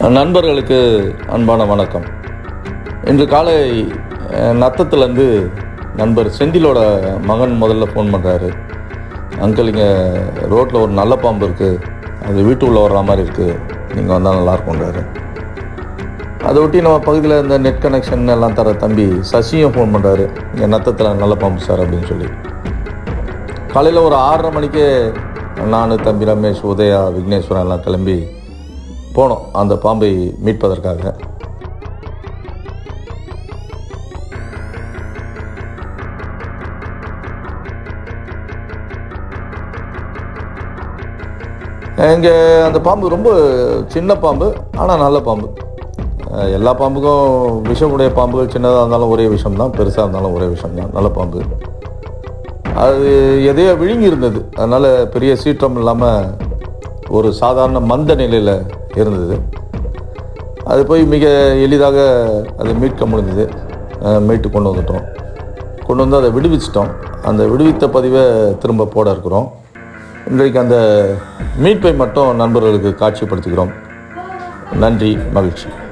நண்பர்களுக்கு அன்பான வணக்கம் இன்று காலை அஹ், நத்தத்துலேருந்து நண்பர் செந்திலோட மகன் முதல்ல ஃபோன் பண்ணுறாரு அங்கிள் இங்கே ரோட்டில் ஒரு நல்ல பாம்பு இருக்குது அது வீட்டுக்குள்ளே வர்ற மாதிரி இருக்குது நீங்கள் வந்தால் நல்லா இருக்கும்ன்றாரு அதை ஒட்டி நம்ம பகுதியில் இந்த நெட் கனெக்ஷன் எல்லாம் தர தம்பி சசியும் ஃபோன் பண்ணுறாரு இங்கே நத்தத்தில் நல்ல பாம்பு சார் அப்படின்னு சொல்லி காலையில் ஒரு ஆறரை மணிக்கே நான் தம்பி ரமேஷ் உதயா விக்னேஸ்வரன் எல்லாம் கிளம்பி போனோம் அந்த பாம்பை மீட்பதற்காக இங்கே அந்த பாம்பு ரொம்ப சின்ன பாம்பு ஆனால் நல்ல பாம்பு அஹ் எல்லா பாம்புக்கும் விஷமுடைய பாம்புகள் சின்னதாக இருந்தாலும் ஒரே விஷம் தான் பெருசாக இருந்தாலும் ஒரே விஷம் தான் நல்ல பாம்பு அது எதையோ விழுங்கி இருந்தது அதனால் பெரிய சீற்றம் இல்லாமல் ஒரு சாதாரண மந்த நிலையில் இருந்தது அது போய் மிக எளிதாக அதை மீட்க முடிஞ்சது அஹ் மீட்டு கொண்டு வந்துட்டோம் கொண்டு வந்து அதை விடுவிச்சிட்டோம் அந்த விடுவித்த பதிவை திரும்ப போட இருக்கிறோம் இன்றைக்கு அந்த மீட்பை மட்டும் நண்பர்களுக்கு காட்சிப்படுத்துகிறோம் நன்றி மகிழ்ச்சி